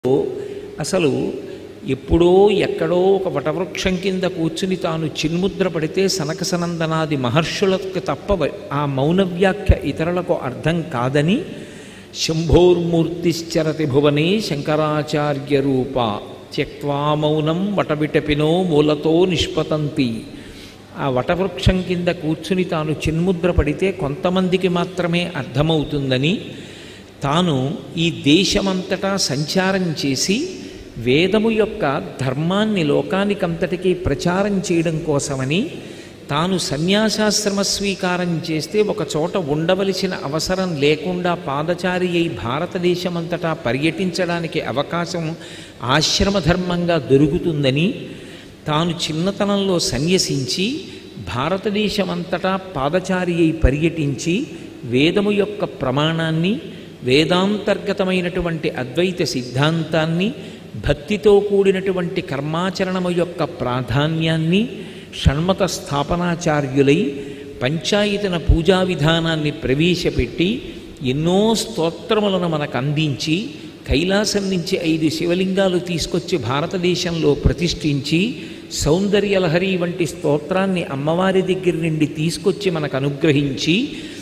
అసలు ఎప్పుడో ఎక్కడో ఒక వటవృక్షం కింద కూర్చుని తాను చిన్ముద్ర పడితే సనకసనందనాది మహర్షులకు తప్ప వ- ఆ మౌన వ్యాఖ్య ఇతరులకు అర్థం కాదని శంభోర్మూర్తిశ్చరతి భువనే శంకరాచార్య రూప త్యక్వా మౌనం వటవిటపినో మూలతో నిష్పతంతి ఆ వటవృక్షం కింద కూర్చుని తాను చిన్ముద్ర పడితే కొంతమందికి మాత్రమే అర్థమవుతుందని తాను ఈ దేశమంతటా సంచారం చేసి వేదము యొక్క ధర్మాన్ని లోకానికంతటికీ ప్రచారం చేయడం కోసమని తాను సన్యాసాశ్రమ స్వీకారం చేస్తే ఒక చోట ఉండవలసిన అవసరం లేకుండా పాదచారి అయి భారతదేశమంతటా పర్యటించడానికి అవకాశం ఆశ్రమ ధర్మంగా దొరుకుతుందని తాను చిన్నతనంలో సన్యసించి భారతదేశమంతటా పాదచారి అయి పర్యటించి వేదము యొక్క ప్రమాణాన్ని వేదాంతర్గతమైనటువంటి అద్వైత సిద్ధాంతాన్ని భక్తితో కూడినటువంటి కర్మాచరణము యొక్క ప్రాధాన్యాన్ని షణ్మత స్థాపనాచార్యులై పంచాయతన పూజా విధానాన్ని ప్రవేశపెట్టి ఎన్నో స్తోత్రములను మనకు అందించి కైలాసం నుంచి ఐదు శివలింగాలు తీసుకొచ్చి భారతదేశంలో ప్రతిష్ఠించి సౌందర్యలహరి వంటి స్తోత్రాన్ని అమ్మవారి దగ్గర నుండి తీసుకొచ్చి మనకు అనుగ్రహించి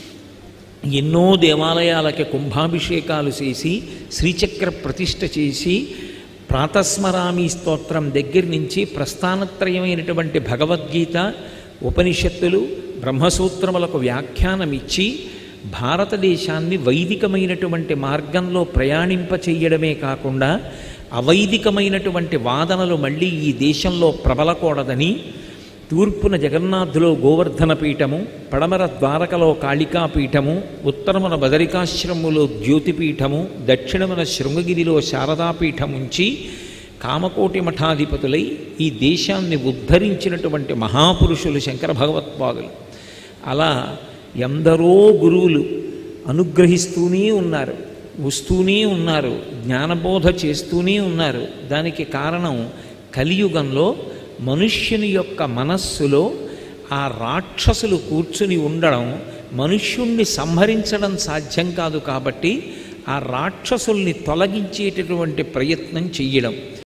ఎన్నో దేవాలయాలకి కుంభాభిషేకాలు చేసి శ్రీచక్ర ప్రతిష్ఠ చేసి ప్రాతస్మరామి స్తోత్రం దగ్గర నుంచి ప్రస్థానత్రయమైనటువంటి భగవద్గీత ఉపనిషత్తులు బ్రహ్మసూత్రములకు వ్యాఖ్యానమిచ్చి భారతదేశాన్ని వైదికమైనటువంటి మార్గంలో ప్రయాణింప చెయ్యడమే కాకుండా అవైదికమైనటువంటి వాదనలు మళ్ళీ ఈ దేశంలో ప్రబలకూడదని తూర్పున జగన్నాథులో గోవర్ధన పీఠము పడమర ద్వారకలో కాళికా పీఠము ఉత్తరమున బదరికాశ్రములో జ్యోతిపీఠము దక్షిణమున శృంగగిరిలో శారదాపీఠం ఉంచి కామకోటి మఠాధిపతులై ఈ దేశాన్ని ఉద్ధరించినటువంటి మహాపురుషులు శంకర భగవత్పాదులు అలా ఎందరో గురువులు అనుగ్రహిస్తూనే ఉన్నారు వస్తూనే ఉన్నారు జ్ఞానబోధ చేస్తూనే ఉన్నారు దానికి కారణం కలియుగంలో మనుష్యుని యొక్క మనస్సులో ఆ రాక్షసులు కూర్చుని ఉండడం మనుష్యుణ్ణి సంహరించడం సాధ్యం కాదు కాబట్టి ఆ రాక్షసుల్ని తొలగించేటటువంటి ప్రయత్నం చెయ్యడం